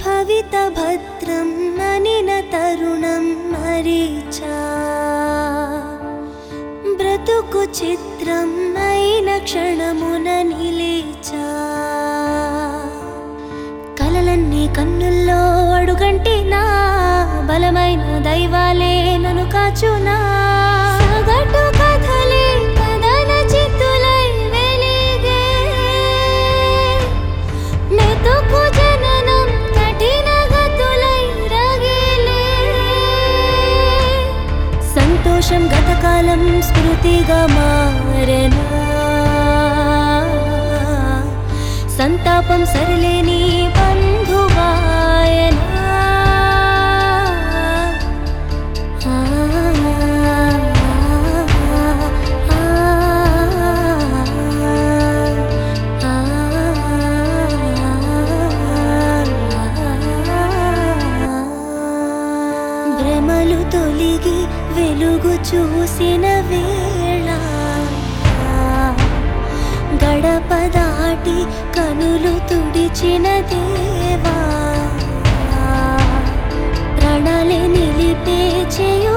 భవిత భద్రం అనిన తరుణం మరీచా బ్రతుకు చిత్రం అయిన క్షణమున నిలిచా కలలన్నీ కన్నుల్లో అడుగంటినా బలమైన దైవాలే నన్ను కాచునా సగటు కథలే కథన చిత్తులై వెలిగే మెతుకు జననం కఠిన గతులై రగిలే సంతోషం గతకాలం స్మృతిగా మారెనా సంతాపం సరిలేని బంధువాయనా ఆ, ఆ, భ్రమలు తొలిగి వెలుగు చూసిన వేళ గడప దాటి కనులు తుడిచిన దేవా ప్రణాళి నిలిపే చేయు